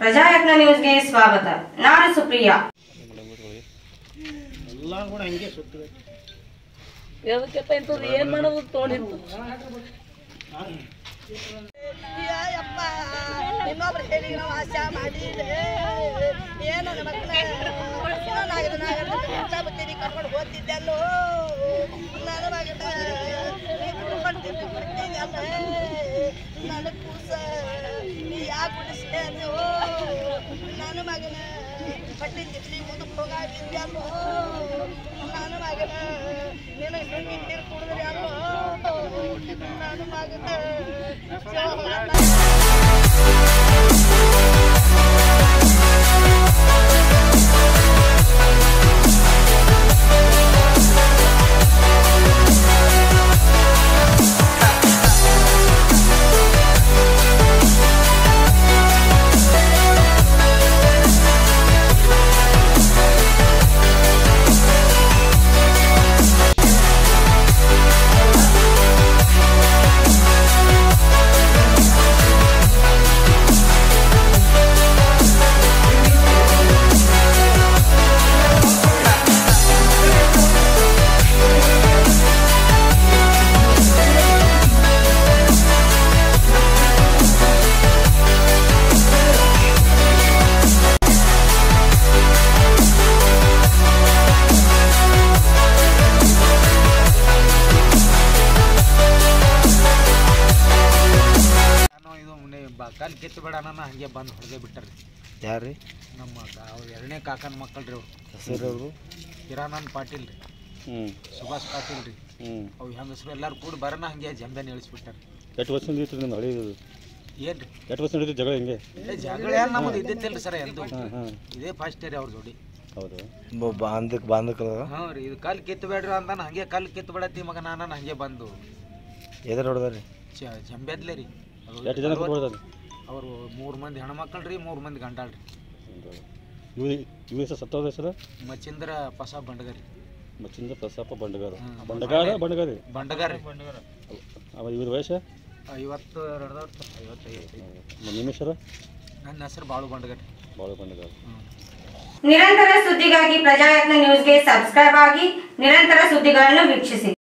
ಪ್ರಜಾಯತ್ನ ನ್ಯೂಸ್ಗೆ ಸ್ವಾಗತ ನಾನು ಸುಪ್ರಿಯಾ ಎಲ್ಲ ಕೂಡ ಹಂಗೆ ಸುತ್ತು ಎದಕ್ಕೆಪ್ಪ ಇಂಥದ್ದು ಏನ್ ಮಾಡೋದು ತೊಗೊಂಡಿದ್ದು ಅಯ್ಯಪ್ಪ ಇನ್ನೊಬ್ರು ಹೇಳಿ ನಾವು ಆಶಾ ಮಾಡಿದ್ರೆ ಏನು ನನ್ನ ಮಕ್ಕಳ ಬುತ್ತೀನಿ ಕರ್ಕೊಂಡು ಹೋಗ್ತಿದ್ದೆಲ್ಲೋ ನನ್ನ ಮಗನ ಕುಡ್ಕೊಂಡು ತಿಂದು ಬಿಡ್ತಿದ್ದಲ್ಲ ನನ್ನ ಕೂಸ ನೀ ಯಾಕೆ ಉಳಿಸ್ತೇನೋ ನನ್ನ ಮಗನ ಬಟ್ಟೆ ತಿಪ್ಪಲಿ ಮುಂದಕ್ಕೆ ಹೋಗಾಗಿದ್ದಲ್ಲೋ ನನ್ನ ಮಗನ ನಿನಗೆ ಸುಂಗಿ ನೀರು ಕುಡಿದ್ರೆ ಅಲ್ಲೋ ನನ್ನ ಮಗನ ನಾನು ಇದು ಮುನ್ನೆ ಕಲ್ ಕಿತ್ತು ಬೇಡ ನಾನು ಹಂಗೆ ಬಂದು ಹೊಡೆದೇ ಬಿಟ್ಟಾರ್ರಿ ಯಾರ್ರಿ ನಮ್ಮ ಕಾ- ಅವ್ರ ಎರಡನೇ ಕಾಕನ ಮಕ್ಕಳು ರೀ ಅವ್ರು ಹೆಸರು ಅವರು ಹಿರಾನಂದ್ ಪಾಟೀಲ್ ರೀ ಹ್ಞೂ ಸುಭಾಷ್ ಪಾಟೀಲ್ ರೀ ಹ್ಞೂ ಅವು ಹೆಂಗಸರು ಎಲ್ಲರೂ ಕೂಡ ಬರೋಣ ಹಂಗೆ ಜಂಬೆನ ಇಳಿಸ್ಬಿಟ್ಟಾರ ಎಷ್ಟು ವರ್ಷ ನಡೀತು ನಿಮ್ದು ಹಳಿ ಇದು ಏನು ರೀ ಎಷ್ಟು ವರ್ಷ ನಡೀತು ಜಗಳ ಹೆಂಗೆ ಏ ಜಗಳ ಏನು ನಮ್ಮದು ಇದ್ದಿತ್ತಿಲ್ಲ ಸರ್ ಎಂದು ಹಾಂ ಹಾಂ ಇದೇ ಫಸ್ಟ್ ರೀ ಅವ್ರ ಜೋಡಿ ಹೌದು ಬಾಂಧಕ್ ಬಾಂಧಕ ಹ್ಞೂ ರೀ ಇದು ಕಲ್ ಕಿತ್ತು ಬೇಡ್ರಿ ಅಂತಾನ ಹಂಗೆ ಕಲ್ ಕಿತ್ತು ಬೇಡತ್ತಿ ಮಗ ನಾನು ಹಂಗೆ ಬಂದು ಎದ್ರ ಹೊಡೆದ್ರಿ ಚ ಜಂಬೆದ್ಲೆ ರೀ ಅದು ಎಷ್ಟು ಜನ ಕೊಡ್ಬೋದು ಅವರು ಮೂರು ಮಂದಿ ಹೆಣ್ಮಕ್ಳು ರೀ ಮೂರು ಮಂದಿ ಗಂಡಾಳ್ ರೀ ಇವ್ ಇವ್ ಹೆಸರು ಸತ್ತೋದ ಹೆಸರು ಮಚ್ಚಿಂದ್ರ ಪಸ ಬಂಡಗರಿ ಮಚ್ಚಿಂದ ಪ್ರಸಾಪ ಬಂಡಗಾರ ಹ್ಮ್. ಬಂಡಗಾರ ಬಂಡಗಾರಿ ಬಂಡಗಾರಿ ಅವ ಇವ್ರ ವಯಸ್ಸು ಐವತ್ತು ಎರಡದವ್ರು ಐವತ್ತೈದು ನಿಮ್ಮ ಹೆಸರು ನನ್ನ ಹೆಸರು ಬಾಳು ಬಂಡಗರಿ ಬಾಳ ಬಂಡಗಾರ ಹ್ಞೂ ನಿರಂತರ ಸುದ್ದಿಗಾಗಿ ಪ್ರಜಾಯತ್ನ ನ್ಯೂಸ್ಗೆ ಸಬ್ಸ್ಕ್ರೈಬ್ ಆಗಿ ನಿರಂತರ ಸುದ್ದಿಗಳನ್ನು ವೀಕ್ಷಿಸಿ